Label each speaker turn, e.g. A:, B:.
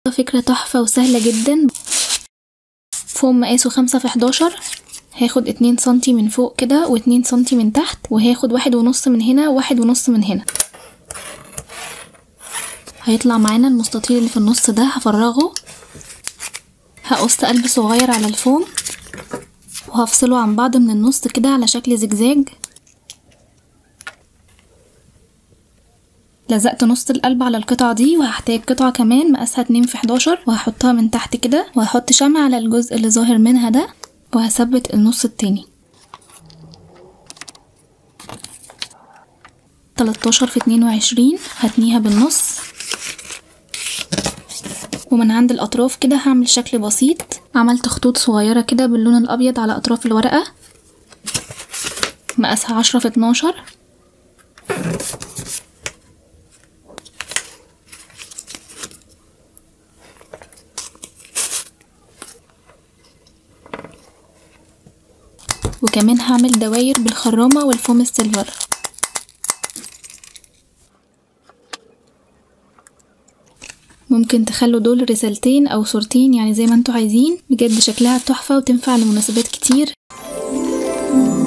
A: فكرة تحفة وسهلة جدا فوم مقاسه خمسة في حداشر هاخد اتنين سنتي من فوق كده واتنين سنتي من تحت وهاخد واحد ونص من هنا وواحد ونص من هنا هيطلع معانا المستطيل اللي في النص ده هفرغه هقص قلب صغير على الفوم وهفصله عن بعض من النص كده على شكل زجزاج لزقت نص القلب على القطعة دي وهحتاج قطعة كمان مقاسها اتنين في حداشر وهحطها من تحت كده وهحط شمع على الجزء اللي ظاهر منها ده وهثبت النص التاني تلاتاشر في اتنين وعشرين هتنيها بالنص ومن عند الأطراف كده هعمل شكل بسيط عملت خطوط صغيرة كده باللون الأبيض على أطراف الورقة مقاسها عشرة في اتناشر وكمان هعمل دواير بالخرامة والفوم السيلفر ممكن تخلوا دول رسالتين او صورتين يعني زي ما انتوا عايزين بجد شكلها تحفة وتنفع لمناسبات كتير